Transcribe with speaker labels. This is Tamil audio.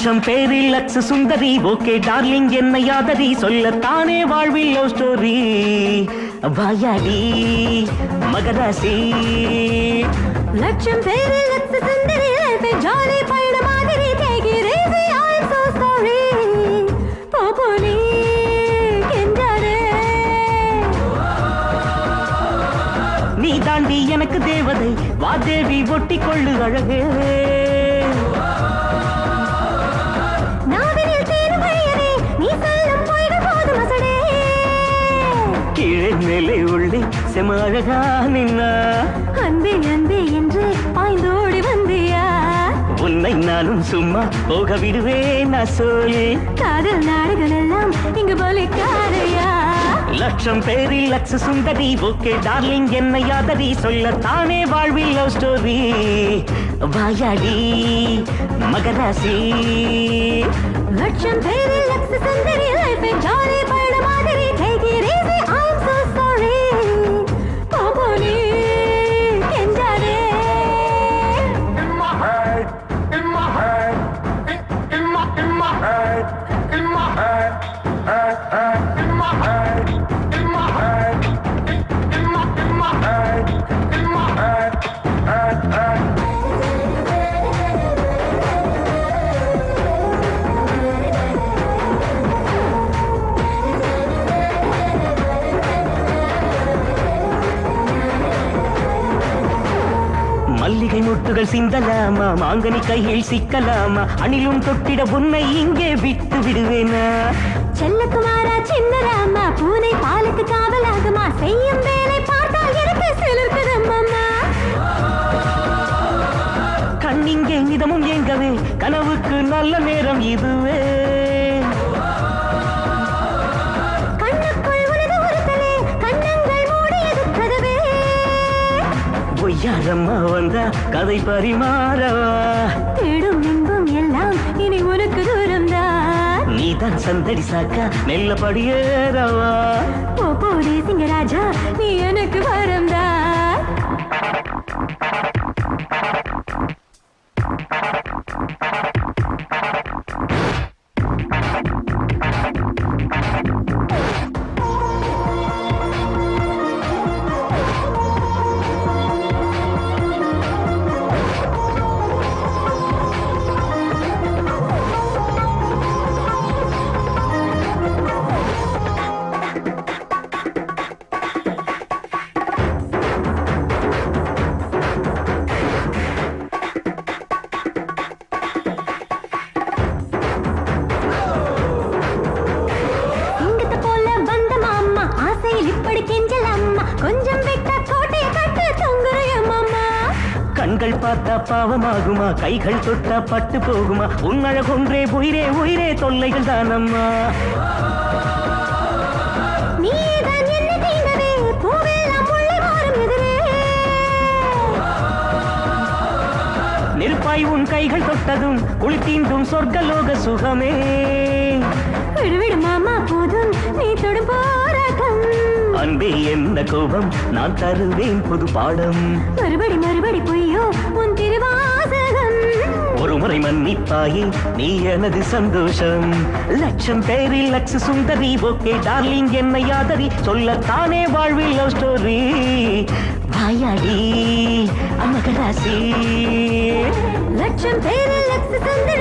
Speaker 1: லட்சம் பேரில் லட்ச சுந்தரி ஓகே டார்லிங் என்ன யாதரி சொல்லத்தானே வாழ்வில் லவ் ஸ்டோரி வாயாடி மகராசி
Speaker 2: லட்சம் பேரு லட்ச சுந்தரி லைஃப் ஜாலி பயண மாதிரி take it easy I'm so sorry Bobo நீ கெஞ்சாதே
Speaker 1: நீ தாண்டி எனக்கு தேவதை வா தேவி ஒட்டி கொள்ளு அழகே
Speaker 2: நாவினில் தேனும் வழியவே நீ சொல்லும் பொய்கள் போதும் அசடே
Speaker 1: கீழே மேலே உள்ளே செம அழகா நின்னா
Speaker 2: அன்பே அன்பே என்று பாய்ந்தோடி வந்தியா
Speaker 1: உன்னை நானும் சும்மா போக விடுவேன் நான் சொல்லி
Speaker 2: காதல் நாடுகள் எல்லாம் இங்கு பலிக்காதையா
Speaker 1: லட்சம் பேரில் லட்ச சுந்தரி ஓகே டார்லிங் என்ன யாதரி சொல்லத்தானே வாழ்வில் லவ் ஸ்டோரி வாயாடி மகராசி
Speaker 2: லட்சம் பேரு லட்ச சுந்தரி லைஃப் ஜாலி பயண மாதிரி take it easy I'm so sorry Bobo நீ கெஞ்சாதே
Speaker 3: in my head, in my head, in, in my in my head, in my head, head, head, in my head, in my head, in, in my in my head, in my head, head, head.
Speaker 1: மல்லிகை முட்டுகள் சிந்தலாமா மாங்கனி கையில் சிக்கலாமா அணிலும் தொட்டிட உன்னை இங்கே விட்டு விடுவேனா
Speaker 2: செல்லக்குமாரா சின்ன ராமா பூனை பாலுக்கு காவலாகுமா செய்யும் வேலை பார்த்தால் எனக்கு சிலிர்க்குதம்மம்மா
Speaker 1: கண்ணிங்கே இதமும் எங்கவே கனவுக்கு நல்ல நேரம் இதுவே
Speaker 2: கண்ணுக்குள் உனது உறுத்தலே கண்ணங்கள் மூடியது கதவே
Speaker 1: பொய்யாரம்மா வந்தா கதை பரிமாறவா
Speaker 2: தேடும் இன்பம் எல்லாம் இனி உனக்கு தூரம்தான்
Speaker 1: நீதான் சந்தடி சாக்கா மெல்ல படியேறவா
Speaker 2: போ போதே சிங்கராஜா நீ எனக்கு வரம்தான் சிங்கத்தை போல வந்த மாமா ஆசையில் இப்படி கெஞ்சலாமா கொஞ்சம் விட்டா கோட்டையை கட்டு தொங்குறையம்மா
Speaker 1: கண்கள் பார்த்தா பாவமாகுமா கைகள் தொட்டா பட்டு போகுமா உன் அழகொன்றே உயிரே உயிரே தொல்லைகள் தானம்மா
Speaker 2: நீதான் என்ன தீண்டவே பூவெல்லாம் முள்ளை மாறும் எதிரே
Speaker 1: நெருப்பாய் உன் கைகள் தொட்டதும் குளித்தீண்டும் சொர்க்கலோக சுகமே
Speaker 2: விடு விடு மாமா போதும் நீ தொடும் போராட்டம்
Speaker 1: அன்பே என்ன கோபம் நான் தருவேன் புது பாடம்
Speaker 2: மறுபடி மறுபடி பொய்யோ உன் திருவாசகம்
Speaker 1: ஒரு முறை மன்னிப்பாயே நீ எனது சந்தோஷம் லட்சம் பேரில் லட்ச சுந்தரி ஓகே டார்லிங் என்ன யாதரி சொல்லத்தானே வாழ்வில் லவ் ஸ்டோரி வாயாடி அமகராசி
Speaker 2: லட்சம் பேரு லட்ச சுந்தரி